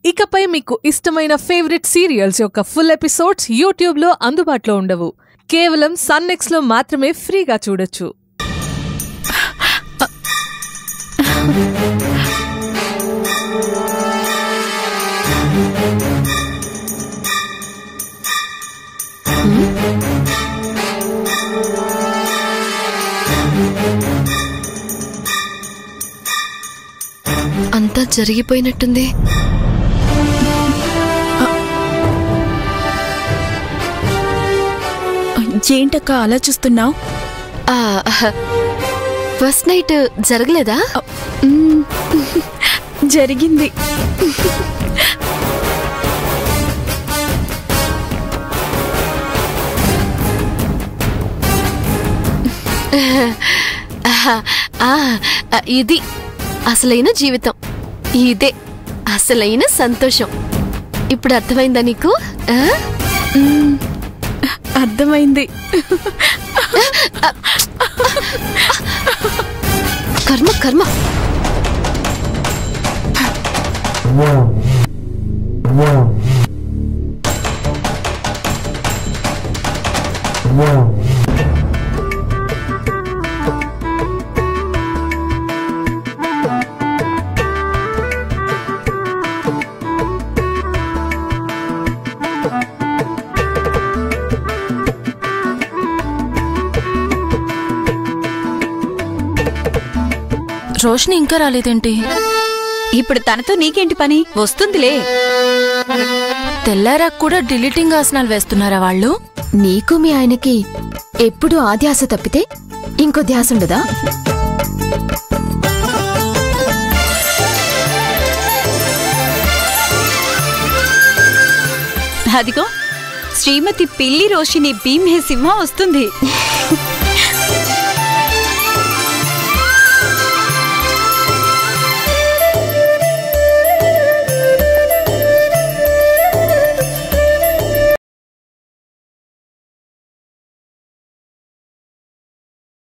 ఇకపై మీకు ఇష్టమైన ఫేవరెట్ సీరియల్స్ యొక్క ఫుల్ ఎపిసోడ్స్ యూట్యూబ్లో అందుబాటులో ఉండవు కేవలం సన్నెక్స్లో మాత్రమే ఫ్రీగా చూడొచ్చు అంతా జరిగిపోయినట్టుంది ఏంటక్క అలా చూస్తున్నావు ఆ, ఫస్ట్ నైట్ జరగలేదా జరిగింది ఆహా, ఆ, ఆ, ఇది అసలైన జీవితం ఇదే అసలైన సంతోషం ఇప్పుడు అర్థమైందా నీకు ఆ? అర్థమైంది కర్మ కర్మ రోషిని ఇంకా రాలేదేంటి ఇప్పుడు తనతో నీకేంటి పని వస్తుందిలే తెల్లారాకు కూడా డిలీటింగ్ ఆసనాలు వేస్తున్నారా వాళ్ళు నీకు మీ ఆయనకి ఎప్పుడు ఆ ధ్యాస తప్పితే ఇంకో ధ్యాస ఉండదా అదిగో శ్రీమతి పిల్లి రోషిని భీమే సింహ వస్తుంది